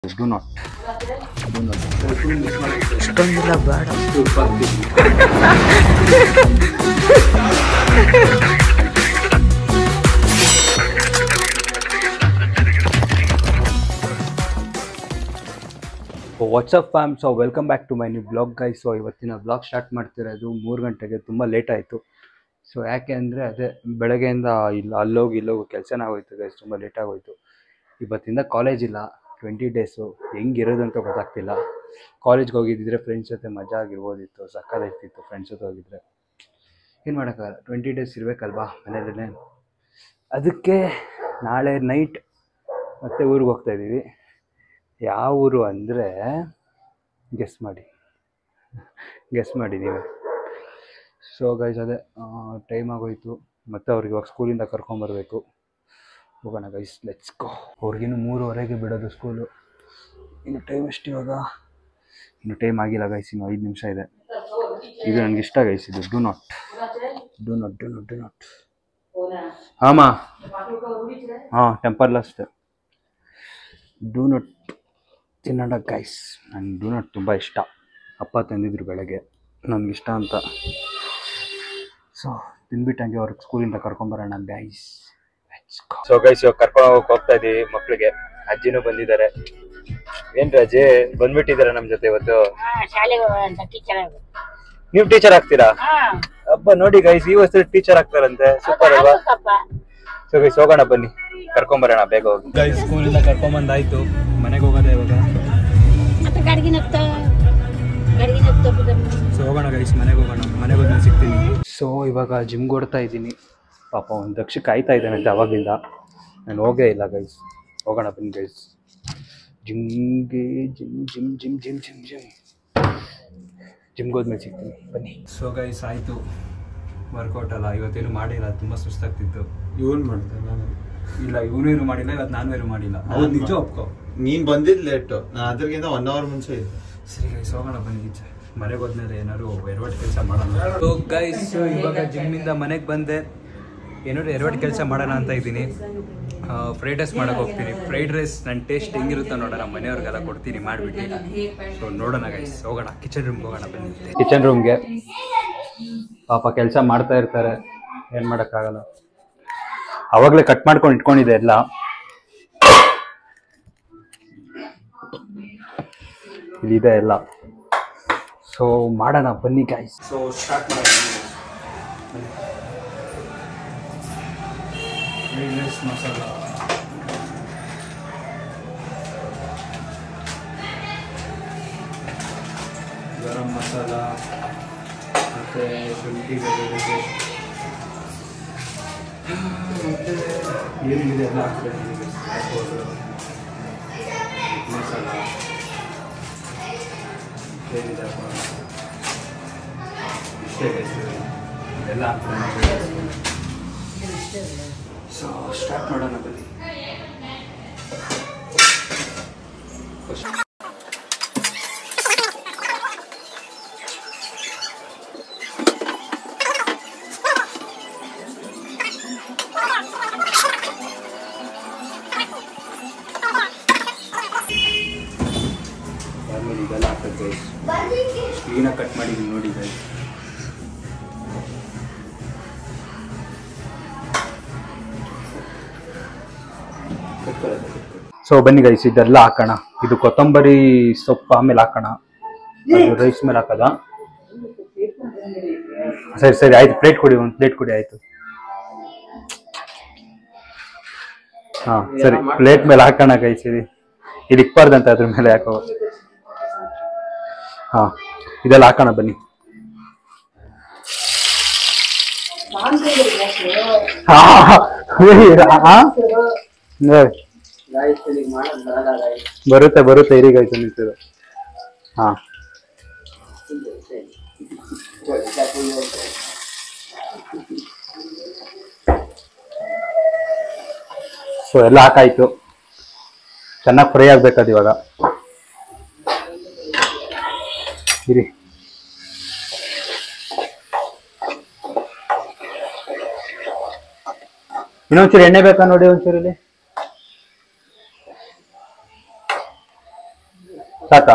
Do not ಅಷ್ಟೊಂದಿಲ್ಲ ಬೇಡ what's up fam so welcome back to my new blog guy so ಇವತ್ತಿನ blog start ಮಾಡ್ತಿರೋದು ಮೂರು ಗಂಟೆಗೆ ತುಂಬ ಲೇಟ್ ಆಯಿತು ಸೊ ಯಾಕೆ ಅಂದರೆ ಅದೇ ಬೆಳಗ್ಗೆಯಿಂದ ಇಲ್ಲ ಅಲ್ಲೋಗಿ ಇಲ್ಲೋಗಿ ಕೆಲಸನೇ ಆಗೋಯ್ತು ಗೈಸ್ ತುಂಬ ಲೇಟ್ ಆಗೋಯ್ತು ಇವತ್ತಿಂದ ಕಾಲೇಜ್ ಇಲ್ಲ ಟ್ವೆಂಟಿ ಡೇಸು ಹೆಂಗಿರೋದು ಅಂತ ಗೊತ್ತಾಗ್ತಿಲ್ಲ ಕಾಲೇಜ್ಗೆ ಹೋಗಿದ್ದಿದ್ರೆ ಫ್ರೆಂಡ್ಸ್ ಜೊತೆ ಮಜಾ ಆಗಿರ್ಬೋದಿತ್ತು ಸಕ್ಕದಾಗ್ತಿತ್ತು ಫ್ರೆಂಡ್ಸ್ ಜೊತೆ ಹೋಗಿದ್ರೆ ಏನು ಮಾಡೋಕ್ಕಾಗಲ್ಲ ಟ್ವೆಂಟಿ ಡೇಸ್ ಇರಬೇಕಲ್ವಾ ಮನೆಯಲ್ಲೇ ಅದಕ್ಕೆ ನಾಳೆ ನೈಟ್ ಮತ್ತೆ ಊರಿಗೆ ಹೋಗ್ತಾ ಇದ್ದೀವಿ ಯಾವ ಊರು ಅಂದರೆ ಗೆಸ್ ಮಾಡಿ ಗೆಸ್ ಮಾಡಿ ನೀವೇ ಸೊ ಗೈಸ್ ಅದೇ ಟೈಮ್ ಆಗೋಯ್ತು ಮತ್ತೆ ಅವ್ರಿಗೆ ಇವಾಗ ಸ್ಕೂಲಿಂದ ಕರ್ಕೊಂಬರ್ಬೇಕು ಹೋಗೋಣ ಗೈಸ್ ಲೆಟ್ಸ್ ಗೋ ಅವ್ರಿಗಿನ್ನು ಮೂರುವರೆಗೆ ಬಿಡೋದು ಸ್ಕೂಲು ಇನ್ನು ಟೈಮ್ ಎಷ್ಟು ಇವಾಗ ಇನ್ನು ಟೈಮ್ ಆಗಿಲ್ಲ ಗೈಸ್ ಇನ್ನು ಐದು ನಿಮಿಷ ಇದೆ ಇದು ನನಗೆ ಇಷ್ಟ ಗೈಸ್ ಇದು do not do not do not do not ಹಾಂ ಹಾಂ ಟೆಂಪರ್ ಲಾಸ್ಟ್ ಡೂ ನಾಟ್ ತಿನ್ನೋಣ ಗೈಸ್ ನನಗೆ ಡೂ ನಾಟ್ ತುಂಬ ಇಷ್ಟ ಅಪ್ಪ ತಂದಿದ್ರು ಬೆಳಗ್ಗೆ ನನಗೆ ಇಷ್ಟ ಅಂತ ಸೊ ತಿಂದ್ಬಿಟ್ಟು ಹಂಗೆ ಅವ್ರಿಗೆ ಸ್ಕೂಲಿಂದ ಕರ್ಕೊಂಬರೋಣ ಗೈಸ್ ಸೊ ಗೈಸ್ ಇವಾಗ ಕರ್ಕೊಂಡು ಹೋಗಕ್ಕೆ ಹೋಗ್ತಾ ಇದೀವಿ ಮಕ್ಳಿಗೆ ಅಜ್ಜಿನೂ ಬಂದಿದ್ದಾರೆ ಏನ್ ರಜೆ ಬಂದ್ಬಿಟ್ಟಿದ್ದಾರೆ ನಮ್ಮ ಜೊತೆ ಇವತ್ತು ಶಾಲೆಗೆ ಹೋಗೋಂತ ಟೀಚರ್ ನೀವು ಟೀಚರ್ ಆಗ್ತೀರಾ ಹಬ್ಬ ನೋಡಿ ಗೈಸ್ ಈ ವರ್ಷದಲ್ಲಿ ಟೀಚರ್ ಆಗ್ತಾರಂತೆ ಸೂಪರ್ ಅಲ್ವಾ ಸೊ ಗೈಸ್ ಹೋಗೋಣ ಬನ್ನಿ ಕರ್ಕೊಂಬರೋಣ ಬೇಗ ಹೋಗಿ ಗೈಸ್ ಸ್ಕೂಲಿಂದ ಕರ್ಕೊಂಬಂದಾಯ್ತು ಮನೆಗೆ ಹೋಗೋದೇ ಇವಾಗ ಮತ್ತೆ ಗಡಿಗಿನ ಗಡಿಗಿನ ಸೊ ಹೋಗೋಣ ಗೈಸ್ ಮನೆಗೆ ಹೋಗೋಣ ಮನೆಗೆ ಹೋದ್ಮೇಲೆ ಸಿಗ್ತೀನಿ ಸೊ ಇವಾಗ ಜಿಮ್ಗೆ ಓಡ್ತಾ ಇದ್ದೀನಿ ಪಾಪ ಒಂದು ದಕ್ಷ ಕಾಯ್ತಾ ಇದ್ದಾನಂತೆ ಅವಾಗಿಂದ ನಾನು ಹೋಗೇ ಇಲ್ಲ ಗೈಸ್ ಹೋಗೋಣ ಬನ್ನಿ ಗೈಸ್ ಜಿಮ್ಗೆ gym gym gym gym gym gym ಜಿಮ್ಗೆ ಹೋದ್ಮೇಲೆ ಸಿಗ್ತೀನಿ ಬನ್ನಿ ಸೊ ಗೈಸ್ ಆಯಿತು ವರ್ಕೌಟ್ ಅಲ್ಲ ಇವತ್ತೇನು ಮಾಡಿಲ್ಲ ತುಂಬ ಸುಸ್ತಾಗ್ತಿತ್ತು ಇವನ್ ಮಾಡ್ದೆ ನಾನು ಇಲ್ಲ ಇವನೇನು ಮಾಡಿಲ್ಲ ಇವತ್ತು ನಾನು ಏನು ಮಾಡಿಲ್ಲ ಹೌದು ನಿಜ ಒಪ್ಕೋ ನೀನ್ ಬಂದಿದ್ ಲೇಟ್ ನಾನು ಅದ್ರಗಿಂತ ಒನ್ ಅವರ್ ಮುಂಚೆ ಇದ್ದೆ ಸರಿ ಗೈಸ್ ಹೋಗೋಣ ಬನ್ನಿ ಈಚೆ ಮನೆಗೆ ಹೋದ್ಮೇಲೆ ಏನಾದ್ರು ಎರವಟ್ ಕೆಲಸ ಮಾಡೋಣ ಗೈಸ್ ಇವಾಗ ಜಿಮ್ಮಿಂದ ಮನೆಗೆ ಬಂದೆ ಏನಾದ್ರು ಎರವಟ್ ಕೆಲಸ ಮಾಡೋಣ ಅಂತ ಇದ್ದೀನಿ ಫ್ರೈಡ್ ರೈಸ್ ಮಾಡಕ್ಕೆ ಹೋಗ್ತೀನಿ ಫ್ರೈಡ್ ರೈಸ್ ನನ್ನ ಟೇಸ್ಟ್ ಹೆಂಗಿರುತ್ತೋ ನೋಡೋಣ ಮನೆಯವ್ರಿಗೆಲ್ಲ ಕೊಡ್ತೀನಿ ಮಾಡಿಬಿಟ್ಟು ಸೊ ನೋಡೋಣ ಗೈಸ್ ಹೋಗೋಣ ಕಿಚನ್ ರೂಮ್ಗೆ ಹೋಗೋಣ ಬನ್ನಿ ಕಿಚನ್ ರೂಮ್ಗೆ ಪಾಪ ಕೆಲಸ ಮಾಡ್ತಾ ಇರ್ತಾರೆ ಏನು ಮಾಡೋಕ್ಕಾಗಲ್ಲ ಅವಾಗಲೇ ಕಟ್ ಮಾಡ್ಕೊಂಡು ಇಟ್ಕೊಂಡಿದ್ದೆ ಎಲ್ಲ ಇಲ್ಲಿದೆ ಎಲ್ಲ ಸೊ ಮಾಡೋಣ ಬನ್ನಿ ಗಾಯ್ಸ್ ಸೊ ಸ್ಟಾರ್ಟ್ ಮಾಡೋಣ ಮಸಾಲ ಗರಂ ಮಸಾಲ ಮತ್ತು ಶುಂಠಿ ಬೆಳ್ಳುಳ್ಳಿ paste. ಮತ್ತೆ ಏನೇನಿದೆ ಎಲ್ಲ ಹಾಕ್ಬೇಕು ಹಾಕ್ಬೋದು ಮಸಾಲ ಏನಿದೆ ಹಾಕೋಣ ಇಷ್ಟೇ ಗೈಸ್ ಇದೆಲ್ಲ ಹಾಕ್ಕೊಂಡು ಸೊ ಸ್ಟಾರ್ಟ್ ಮಾಡೋಣ ಬನ್ನಿ ಆಮೇಲೆ ಇದೆಲ್ಲ ಹಾಕಬೇಕು ಗೈಸ್ ಕ್ಲೀನಾಗಿ ಕಟ್ ಮಾಡಿದ್ದೀನಿ ನೋಡಿ ಗೈಸ್ ಸೊ ಬನ್ನಿ ಗೈಸ್ ಇದೆಲ್ಲ ಹಾಕೋಣ ಇದು ಕೊತ್ತಂಬರಿ ಸೊಪ್ಪು ಆಮೇಲೆ ಹಾಕೋಣ ಅದು ರೈಸ್ ಮೇಲೆ ಹಾಕೋದ ಸರಿ ಸರಿ ಆಯ್ತು ಪ್ಲೇಟ್ ಕೊಡಿ ಒಂದು ಪ್ಲೇಟ್ ಕೊಡಿ ಆಯ್ತು ಹಾ ಸರಿ ಪ್ಲೇಟ್ ಮೇಲೆ ಹಾಕೋಣ ಗೈಸ್ ಇದು ಇದು ಇಕ್ಬಾರ್ದಂತ ಅದ್ರ ಮೇಲೆ ಹಾಕೋ ಹಾ ಇದೆಲ್ಲ ಹಾಕೋಣ ಬನ್ನಿ ಹಾ, ಹೇಳಿ, ಹಾ? ಹೇಳಿ. ಬರುತ್ತೆ ಬರುತ್ತೆ ಇರಿಗಾಯ್ತು ನಿಂತಿದೆ ಹಾ ಸೊ ಎಲ್ಲ ಹಾಕಾಯ್ತು ಚೆನ್ನಾಗಿ ಫ್ರೈ ಆಗ್ಬೇಕದು ಇವಾಗ ಇರಿ ಇನ್ನೊಂಚೂರು ಎಣ್ಣೆ ಬೇಕಾ ನೋಡಿ ಒಂಚೂರು ಇಲ್ಲಿ ಸಾಕಾ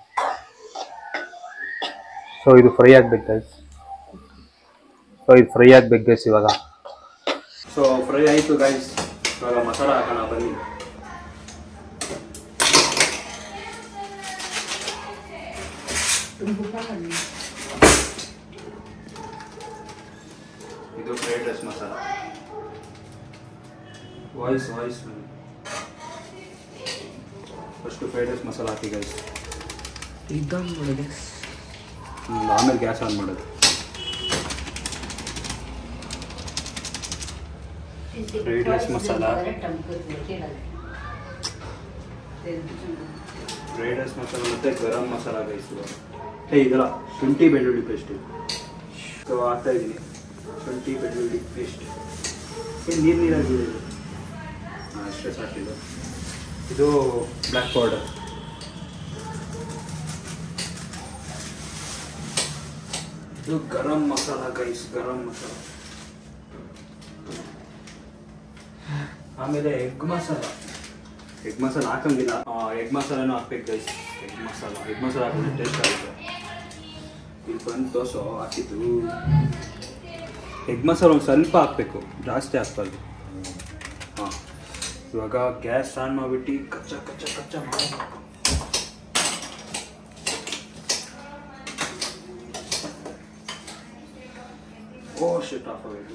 ಸೊ ಇದು ಫ್ರೈ ಆಗ್ಬೇಕು ಗೈಸ್ ಸೊ ಇದು ಫ್ರೈ ಆಗ್ಬೇಕು ಗೈಸ್ ಇವಾಗ ಸೊ ಫ್ರೈ ಆಯಿತು ಗೈಸ್ ಇವಾಗ ಮಸಾಲ ಹಾಕೋಣ ಬನ್ನಿ ಇದು fried rice masala voice voice first fried rice masala ಹಾಕಿ ಗೈಸ್ ಆಮೇಲೆ ಗ್ಯಾಸ್ ಆನ್ ಮಾಡೋದು fried rice masala fried rice masala ಮತ್ತು ಗರಂ ಮಸಾಲ ಗೈಸು ಏ ಇದಲ್ಲ ಶುಂಠಿ ಬೆಳ್ಳುಳ್ಳಿ ಪೇಸ್ಟ್ ಸೊ ಹಾಕ್ತಾ ಇದ್ದೀನಿ ಶುಂಠಿ ಬೆಳ್ಳುಳ್ಳಿ ಪೇಸ್ಟ್ ಏನು ನೀರು ನೀರಾಗಿದೆ ಹಾಂ ಅಷ್ಟೇ ಸಾಕಿದು ಇದು ಬ್ಲ್ಯಾಕ್ ಪೌಡರ್ ಇದು ಗರಂ ಮಸಾಲ ಗೈಸ್ ಗರಂ ಮಸಾಲ ಆಮೇಲೆ ಎಗ್ ಮಸಾಲ ಎಗ್ ಮಸಾಲ ಹಾಕಂಗಿಲ್ಲ ಎಗ್ ಮಸಾಲನೂ ಹಾಕ್ಬೇಕು guys egg masala egg masala ಹಾಕಿದ್ರೆ ಟೇಸ್ಟ್ ಆಗುತ್ತೆ ಇಲ್ಲಿ ಬಂತು ಸೊ ಹಾಕಿದ್ದು ಎಗ್ ಮಸಾಲ ಒಂದು ಸ್ವಲ್ಪ ಹಾಕಬೇಕು ಜಾಸ್ತಿ ಹಾಕ್ಬಾರ್ದು ಹಾಂ ಇವಾಗ ಗ್ಯಾಸ್ ಆನ್ ಮಾಡಿಬಿಟ್ಟು ಕಚ್ಚ ಕಚ್ಚ ಕಚ್ಚ ಮಾಡಬೇಕು ಓ ಶಿಟ್ ಆಫ್ ಆಗೈತಿ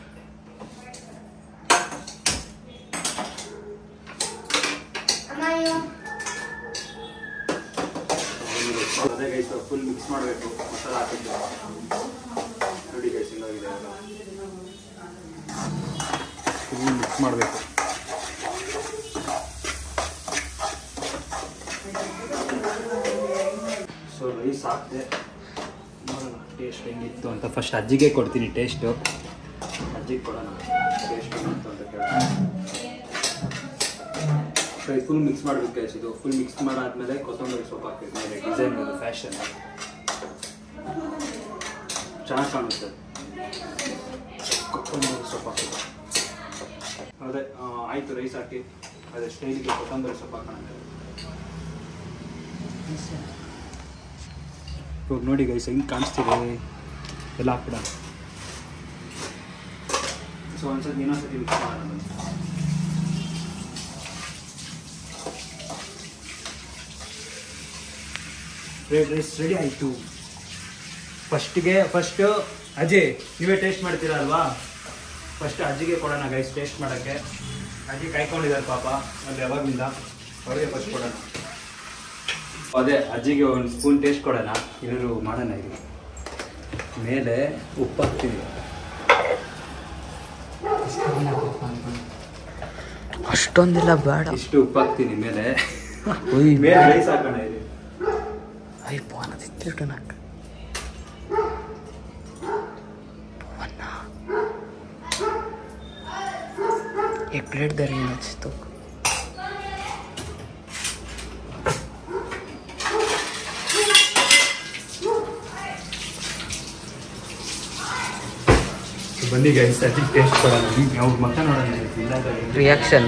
ಅದೇ ಗೈಸ್ ಫುಲ್ ಮಿಕ್ಸ್ ಮಾಡಬೇಕು ಮಸಾಲ ಹಾಕಿದ್ದು ನೋಡಿ ಗೈಸ್ ಹಿಂಗಾಗಿದೆ ಫುಲ್ ಮಿಕ್ಸ್ ಮಾಡಬೇಕು ಸೊ ರೈಸ್ ಹಾಕ್ದೆ ನೋಡೋಣ ಟೇಸ್ಟ್ ಹೆಂಗಿತ್ತು ಅಂತ ಫಸ್ಟ್ ಅಜ್ಜಿಗೆ ಕೊಡ್ತೀನಿ ಟೇಸ್ಟು ಅಜ್ಜಿಗೆ ಕೊಡೋಣ ಟೇಸ್ಟ್ ಹೆಂಗಿತ್ತು ಅಂತ ಕೇಳೋಣ ಸೊ ಇದು ಫುಲ್ ಮಿಕ್ಸ್ ಮಾಡಬೇಕು ಗೈಸ್ ಇದು ಫುಲ್ ಮಿಕ್ಸ್ ಮಾಡಾದ್ಮೇಲೆ ಕೊತ್ತಂಬರಿ ಸೊಪ್ಪು ಹಾಕ್ಬೇಕು ಮೇಲೆ ಡಿಸೈನ್ ಇದು ಫ್ಯಾಷನ್ ಚೆನ್ನಾಗಿ ಕಾಣುತ್ತೆ ಕೊತ್ತಂಬರಿ ಸೊಪ್ಪು ಹಾಕಬೇಕು ಅದೇ ಆ, ಆಯ್ತು ರೈಸ್ ಹಾಕಿ ಅದೇ ಸ್ಟೈಲಿಗೆ ಕೊತ್ತಂಬರಿ ಸೊಪ್ಪು ಹಾಕೋಣ ಇವಾಗ ನೋಡಿ ಗೈಸ್ ಹೆಂಗೆ ಕಾಣಿಸ್ತಿದೆ ಎಲ್ಲ ಹಾಕ್ಬಿಡ ಸೊ ಒಂದ್ಸತಿ ಇನ್ನೊಂದ್ಸತಿ ಮಿಕ್ಸ್ ಮಾಡೋಣ ಬನ್ನಿ. ಫ್ರೈಡ್ ರೈಸ್ ರೆಡಿ ಆಯಿತು ಫಸ್ಟಿಗೆ ಫಸ್ಟು ಅಜಯ್ ನೀವೇ ಟೇಸ್ಟ್ ಮಾಡ್ತೀರಾ ಅಲ್ವಾ ಫಸ್ಟ್ ಅಜ್ಜಿಗೆ ಕೊಡೋಣ ಗೈಸ್ ಟೇಸ್ಟ್ ಮಾಡೋಕ್ಕೆ ಅಜ್ಜಿ ಕಾಯ್ಕೊಂಡಿದ್ದಾರೆ ಪಾಪ ಅಲ್ಲಿ ಯಾವಾಗಿಂದ ಅವ್ರಿಗೆ ಫಸ್ಟ್ ಕೊಡೋಣ ಅದೇ ಅಜ್ಜಿಗೆ ಒಂದು ಸ್ಪೂನ್ ಟೇಸ್ಟ್ ಕೊಡೋಣ ಇವರು ಮಾಡೋಣ ಇಲ್ಲಿ ಮೇಲೆ ಉಪ್ಪು ಹಾಕ್ತೀನಿ ಅಷ್ಟೊಂದಿಲ್ಲ ಬೇಡ ಇಷ್ಟು ಉಪ್ಪು ಹಾಕ್ತೀನಿ ಮೇಲೆ ಒಯ್ ಮೇಲೆ ರೈಸ್ ಹಾಕೋಣ ಇಲ್ಲಿ ಅಯ್ಯ ಪೋನ ತಿತ್ತಿಟ್ಟು ನಾಕ एक प्लेट दर तो ಬನ್ನಿ ಗೈಸ್ ಅಜ್ಜಿಗೆ ಟೇಸ್ಟ್ ಕೊಡೋಣ ಅವ್ರು ಮತ್ತೆ ನೋಡೋಣ ಇಲ್ಲಾಂದ್ರೆ ಹೆಂಗೆ? रिएक्शन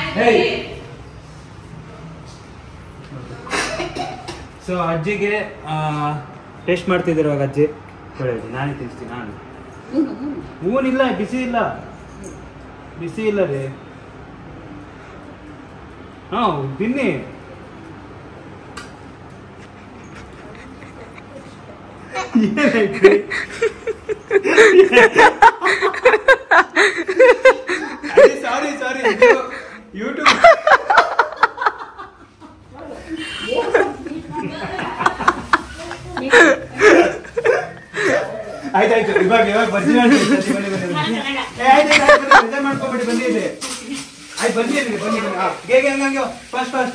ಸೊ ಅಜ್ಜಿಗೆ ಟೇಸ್ಟ್ ಮಾಡ್ತಿದ್ದೀರ ಇವಾಗ ಅಜ್ಜಿ ಹೇಳಿ ನಾನೇ ತಿನ್ಸ್ತೀನಿ ನಾನು ಹೂನಿಲ್ಲ ಬಿಸಿ ಇಲ್ಲ ಬಿಸಿ ಇಲ್ಲ ರೀ ಹಾಂ ತಿನ್ನಿ ಸಾರಿ ಸಾರಿ ಯೂಟ್ಯೂಬ್ ಆಯ್ತಾಯ್ತು ಇವಾಗ ಇವಾಗ ಬಜ್ಜಿ ಮಾಡ್ತೀನಿ. ಬನ್ನಿ, ಬನ್ನಿ, ಬನ್ನಿ. ಏ, ಆಯ್ತು, ಆಯ್ತು, ಆಯ್ತು, ಬನ್ನಿ, ಬೇಜಾರ್ ಮಾಡ್ಕೊಬೇಡಿ ಬನ್ನಿ ಇಲ್ಲಿ ಆಯ್ತು ಬನ್ನಿ ಇಲ್ಲಿ ಬನ್ನಿ ಬನ್ನಿ ಹಾಂ ಹೇಗೆ ಹಂಗೆ ಹಂಗೆ ಫಸ್ಟ್ ಫಸ್ಟ್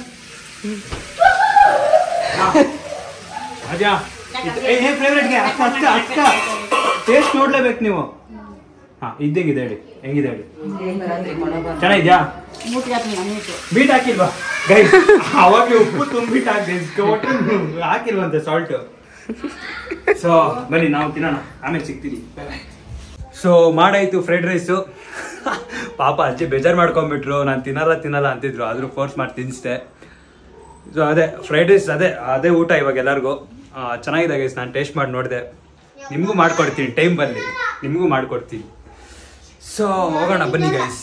ಅಜ್ಜ ಏ ಫೇವ್ರೇಟ್ಗೆ ಅಕ್ಕ ಅಕ್ಕ ಅಕ್ಕ ಟೇಸ್ಟ್ ನೋಡ್ಲೇಬೇಕು ನೀವು ಹಾಂ ಇದ್ದಂಗಿದೆ ಹೇಳಿ ಹೆಂಗಿದೆ ಹೇಳಿ ಚೆನ್ನಾಗಿದ್ಯಾ ಮೂಟಿಗೆ ಹಾಕ್ತೀನಿ ಮೂಟು ಬೀಟ್ ಹಾಕಿಲ್ವಾ ಗೈ ಅವಾಗಲೇ ಉಪ್ಪು ತುಂಬಿಟ್ಟು ಹಾಕಿದೆ ಒಟ್ಟು ಹಾಕಿಲ್ವಂತೆ ಸಾಲ್ಟ್ ಸೊ ಬನ್ನಿ ನಾವು ತಿನ್ನೋಣ ಆಮೇಲೆ ಸಿಗ್ತೀನಿ ಸೊ ಮಾಡಾಯ್ತು ಫ್ರೈಡ್ ರೈಸು ಪಾಪ ಅಜ್ಜಿ ಬೇಜಾರು ಮಾಡ್ಕೊಂಡ್ಬಿಟ್ರು ನಾನು ತಿನ್ನಲ್ಲ ತಿನ್ನಲ್ಲ ಅಂತಿದ್ರು ಆದರೂ ಫೋರ್ಸ್ ಮಾಡಿ ತಿನ್ನಿಸ್ದೆ ಸೊ ಅದೇ ಫ್ರೈಡ್ ರೈಸ್ ಅದೇ ಅದೇ ಊಟ ಇವಾಗ ಎಲ್ಲರಿಗೂ ಚೆನ್ನಾಗಿದೆ ಗೈಸ್ ನಾನು ಟೇಸ್ಟ್ ಮಾಡಿ ನೋಡಿದೆ ನಿಮಗೂ ಮಾಡ್ಕೊಡ್ತೀನಿ ಟೈಮ್ ಬರಲಿ ನಿಮಗೂ ಮಾಡ್ಕೊಡ್ತೀನಿ ಸೊ ಹೋಗೋಣ ಬನ್ನಿ ಗೈಸ್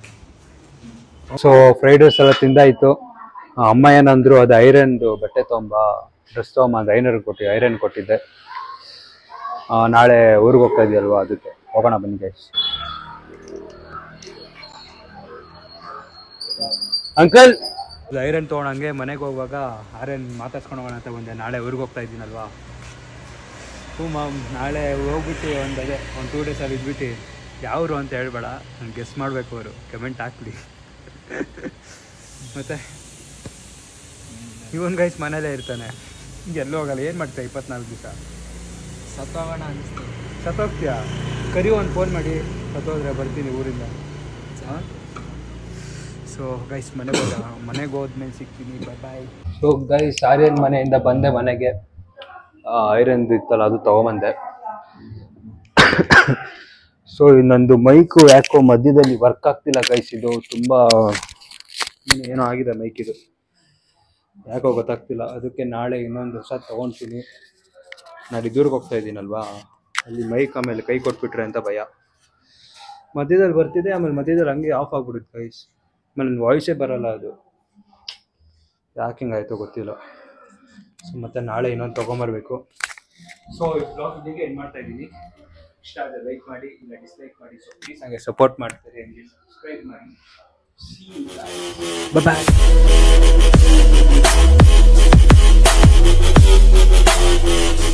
ಸೊ ಫ್ರೈಡ್ ರೈಸ್ ಎಲ್ಲ ತಿಂದಾಯ್ತು ಆ, ಅಮ್ಮ ಏನಂದ್ರು ಅದು ಐರನ್ದು ಬಟ್ಟೆ ತೊಂಬ ಡ್ರೆಸ್ ತೊಗೊಂಬ ಅಂತ ಐನರ್ ಕೊಟ್ಟಿ ಐರನ್ ಕೊಟ್ಟಿದ್ದೆ ಆ, ನಾಳೆ ಊರಿಗೆ ಹೋಗ್ತಾ ಇದೆಯಲ್ವಾ ಅದಕ್ಕೆ ಹೋಗೋಣ ಬನ್ನಿ ಗೈಸ್ ಅಂಕಲ್ ಐರನ್ ತೊಗೊಂಡಂಗೆ ಮನೆಗೆ ಹೋಗುವಾಗ ಆರನ್ ಮಾತಾಡ್ಸ್ಕೊಂಡು ಹೋಗೋಣ ಅಂತ ಬಂದೆ ನಾಳೆ ಊರಿಗೆ ಹೋಗ್ತಾ ಇದ್ದೀನಲ್ವಾ ಹ್ಞೂ ಮಾಮ್ ನಾಳೆ ಹೋಗ್ಬಿಟ್ಟು ಒಂದು ಅದೇ ಒಂದು ಟೂ ಡೇಸ್ ಅಲ್ಲಿ ಇದ್ಬಿಟ್ಟು ಯಾವರು ಅಂತ ಹೇಳ್ಬೇಡ ನಾನು ಗೆಸ್ ಮಾಡಬೇಕು ಅವರು ಕಮೆಂಟ್ ಹಾಕ್ಲಿ ಮತ್ತೆ ಇವನ್ ಗೈಸ್ ಮನೇಲೇ ಇರ್ತಾನೆ ಎಲ್ಲೂ ಹೋಗಲ್ಲ ಏನು ಮಾಡ್ತಾ ಇಪ್ಪತ್ನಾಲ್ಕು ದಿವಸ ಸತ್ತೋಗೋಣ ಅನಿಸ್ತು ಸತ್ತೋಗ್ತೀಯಾ ಕರಿ ಒಂದು ಫೋನ್ ಮಾಡಿ ಸತ್ತೋದ್ರೆ ಬರ್ತೀನಿ ಊರಿಂದ ಸೊ ಗೈಸ್ ಮನೆಗೆ ಹೋದ ಮನೆಗೆ ಹೋದ್ಮೇಲೆ ಸಿಗ್ತೀನಿ bye bye so guys Aryan ಮನೆಯಿಂದ ಬಂದೆ ಮನೆಗೆ ಐರನ್ದು ಇತ್ತಲ್ಲ ಅದು ತೊಗೊಂಬಂದೆ ಸೊ ಇನ್ನೊಂದು ಮೈಕು ಯಾಕೋ ಮಧ್ಯದಲ್ಲಿ ವರ್ಕ್ ಆಗ್ತಿಲ್ಲ ಗೈಸ್ ಇದು ತುಂಬ ಏನೋ ಆಗಿದೆ ಮೈಕ್ ಇದು ಯಾಕೋ ಗೊತ್ತಾಗ್ತಿಲ್ಲ ಅದಕ್ಕೆ ನಾಳೆ ಇನ್ನೊಂದು ಹೊಸ ತೊಗೊಳ್ತೀನಿ ನಾನು ದೂರಿಗೆ ಹೋಗ್ತಾ ಇದ್ದೀನಲ್ವಾ ಅಲ್ಲಿ ಮೈಕ್ ಆಮೇಲೆ ಕೈ ಕೊಟ್ಬಿಟ್ರೆ ಅಂತ ಭಯ ಮಧ್ಯದಲ್ಲಿ ಬರ್ತಿದೆ ಆಮೇಲೆ ಮಧ್ಯದಲ್ಲಿ ಹಂಗೆ ಆಫ್ ಆಗ್ಬಿಡುತ್ತೆ ಗೈಸ್ ಆಮೇಲೆ ನನ್ನ ವಾಯ್ಸೇ ಬರಲ್ಲ ಅದು ಯಾಕೆ ಹಿಂಗಾಯ್ತೋ ಗೊತ್ತಿಲ್ಲ ಸೊ ಮತ್ತೆ ನಾಳೆ ಇನ್ನೊಂದು ತೊಗೊಂಬರ್ಬೇಕು ಸೊ ಈ ಬ್ಲಾಗ್ ಇಲ್ಲಿಗೆ ಏನು ಮಾಡ್ತಾ ಇದ್ದೀನಿ ಇಷ್ಟ ಆದರೆ ಲೈಕ್ ಮಾಡಿ ಇಲ್ಲ ಡಿಸ್ಲೈಕ್ ಮಾಡಿ ಸೊ ಪ್ಲೀಸ್ ಹಂಗೆ ಸಪೋರ್ಟ್ ಮಾಡ್ತಾರೆ ಹಂಗೆ ಸಬ್ಸ್ಕ್ರೈಬ್ ಮಾಡಿ ಬಾಯ್